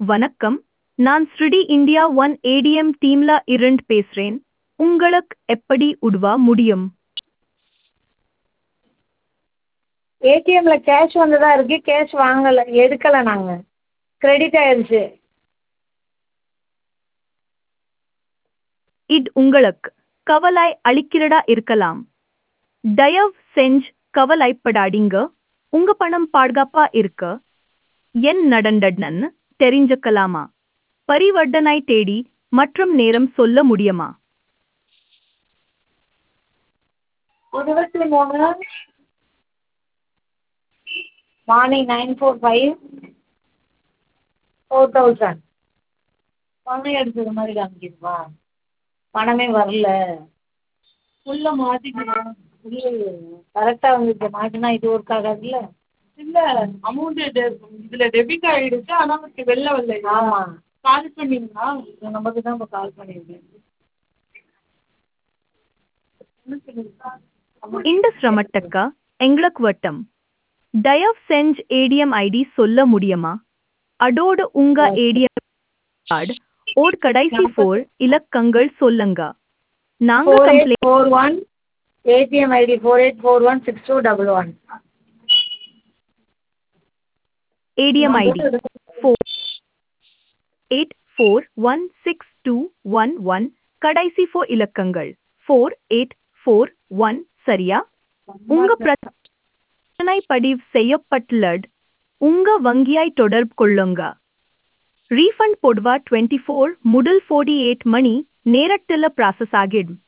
வணக்கம் நான் ஸ்ருடி இந்தியா ஒன் ஏடிஎம் டீம்ல இருந்து பேசுறேன் உங்களுக்கு எப்படி உதவ முடியும் ஏடிஎம்ல கேஷ் வந்ததா இருக்கு கேஷ் வாங்கலை எடுக்கலை நாங்கள் கிரெடிட் ஆயிடுச்சு இது உங்களுக்கு கவலை அளிக்கிறதா இருக்கலாம் தயவு செஞ்சு கவலைப்படாதீங்க உங்க பணம் பாதுகாப்பா இருக்க என் நடந்ததுன்னு தெரிஞ்சுக்கலாமா பரிவர்த்தனை தேடி மற்றும் நேரம் சொல்ல முடியுமா இருபத்தி மூணு morning nine four five four thousand பணம் எடுத்தது மாதிரி காமிக்குதுப்பா பணமே வரல உள்ளே மாட்டிக்கிறோம் இல்லையே கரெக்டாக வந்துச்சு மாட்டினா இது ஒர்க் ஆகாதுல்ல இல்லை அமௌண்ட்டு டெ இதில் டெபிட் ஆகிடுச்சு ஆனால் வெளில வரல ஆமாம் கால் பண்ணிங்களா இந்த நம்பருக்கு தான் இப்போ கால் பண்ணியிருக்கேன் இந்த சிரமத்துக்கு எங்களுக்கு வட்டம் தயவு செஞ்சு ஏடிஎம் ஐடி சொல்ல முடியுமா அதோடு உங்க ஏடிஎம் கார்டு ஓர் கடைசி ஃபோர் இலக்கங்கள் சொல்லுங்க நாங்க four eight complaint four one ATM ID four eight four one six two double one ATM ID four eight four one six two one one கடைசி ஃபோர் இலக்கங்கள் ஃபோர் எயிட் ஃபோர் ஒன் சரியா உங்க பிரச்சனை பதிவு செய்யப்பட்டுள்ளது உங்க வங்கியாய் தொடர்பு கொள்ளுங்க ரீஃபண்ட் பொதுவா டுவெண்ட்டி ஃபோர் முதல் ஃபோர்ட்டி எயிட் மணி நேரத்தில் ப்ராசஸ் ஆகிடும்